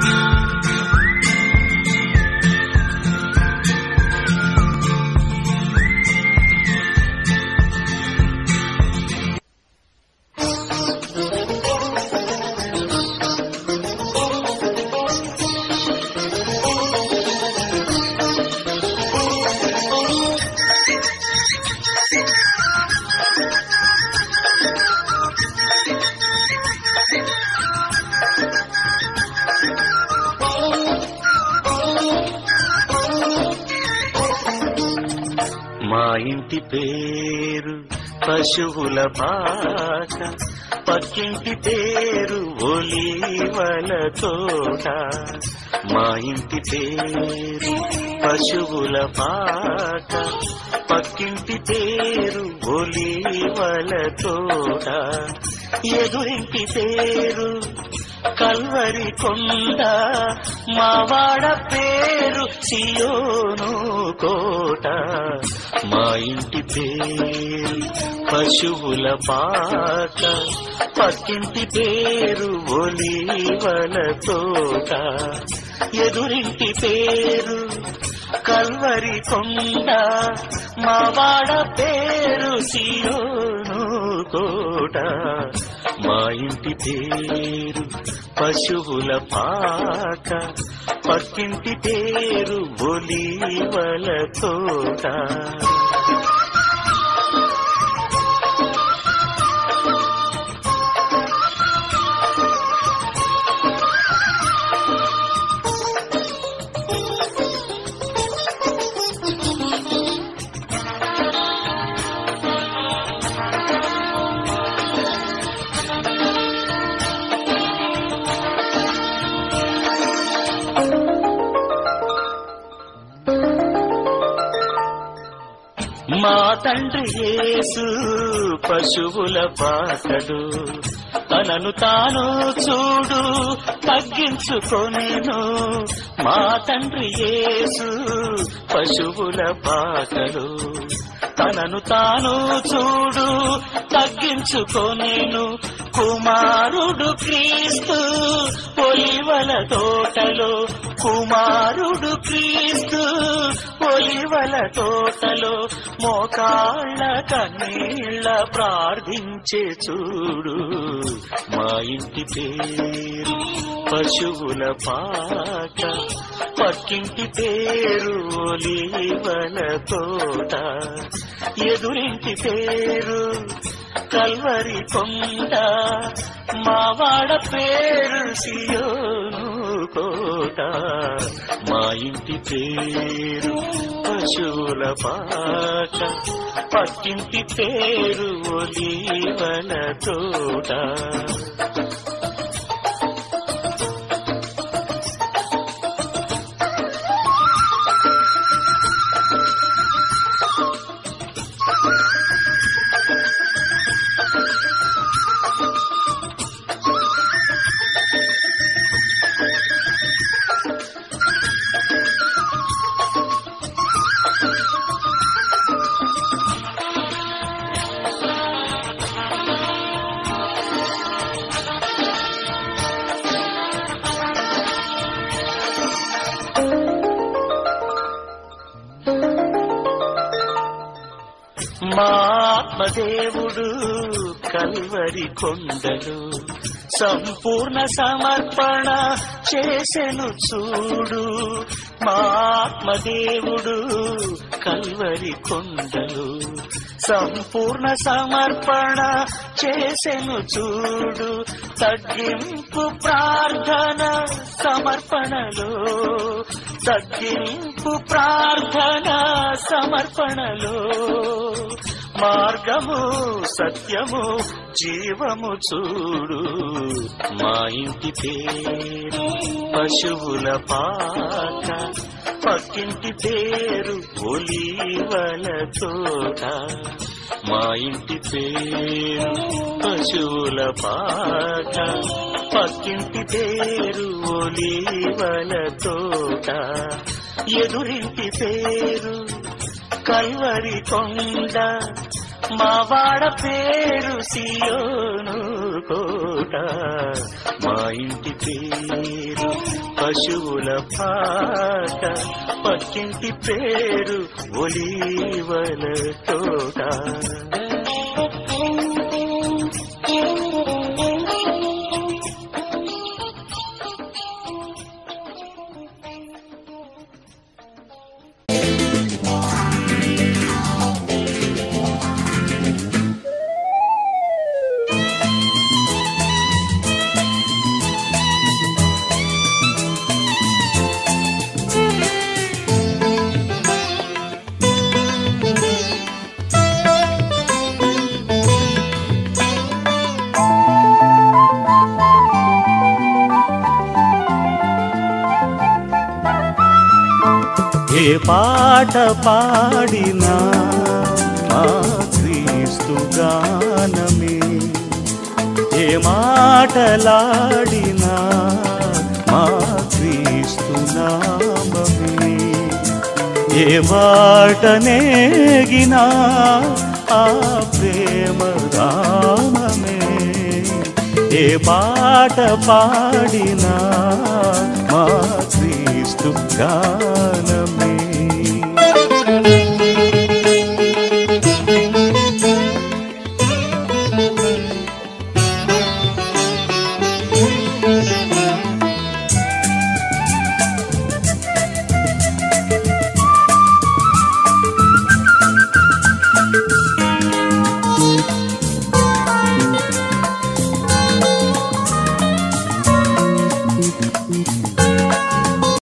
మా ఇంటి పేరు పశువుల పాక పక్కింటి పేరు ఒలీవల తోట మా ఇంటి పేరు పశువుల పాక పక్కింటి పేరు ఒలీవల తోట ఎదురింటి పేరు కల్వరి కొండ మావాడ పేరు సియోను కోట మా ఇంటి పేరు పశువుల పాక పక్కింటి పేరు ఒలీవల తోట ఎదురింటి పేరు కల్వరి కొండ మావాడ పేరు సియోను కోట మా ఇంటి పేరు పశువుల పాక పక్కింటి పేరు ఒలీవల తోట మా తండ్రి యేసు పశువుల పాటడు తనను తాను చూడు తగ్గించుకొనేను మా తండ్రి యేసు పశువుల పాటడు తనను తాను చూడు తగ్గించుకొనేను కుమారుడు క్రీస్తు ఒలివల తోటలో కుమారుడు క్రీస్తు ఒలివల తోటలో మోకాళ్ళ కన్నీళ్ళ ప్రార్థించే చూడు మా ఇంటి పేరు పశువుల పాట పక్కింటి పేరు ఒలివల తోట ఎదురింటి పేరు కల్వరి కొండ మావాడ పేరు సియోను కోట మా ఇంటి పేరు పశువుల పాట పక్కింటి పేరు ఒలీవల తోట మా ఆత్మదేవుడు కల్వరి కొండలు సంపూర్ణ సమర్పణ చేసెను చూడు మా ఆత్మదేవుడు కల్వరి కొండలు సంపూర్ణ సమర్పణ చేసెను చూడు తగ్గింపు ప్రార్థన సమర్పణలో తగ్గింపు ప్రార్థన సమర్పణలో మార్గము సత్యము జీవము చూడు మా ఇంటి పేరు పశువుల పాక పక్కింటి పేరు ఒలీవల తోట మా ఇంటి పేరు పశువుల పాక పక్కింటి పేరు ఒలీవల తోట ఎదురింటి పేరు కల్వరి కొండ మావాడ పేరు సియోను కోట మా ఇంటి పేరు పశువుల పాక పక్కింటి పేరు ఒలీవల తోట ఏ పాట పాడినా మా క్రీస్తు గానమే ఏ మాటలాడినా మా క్రీస్తు నామమే ఏ మాట నేగినా ఆ ప్రేమ రామమే ఏ పాట పాడినా మా క్రీస్తు గానమే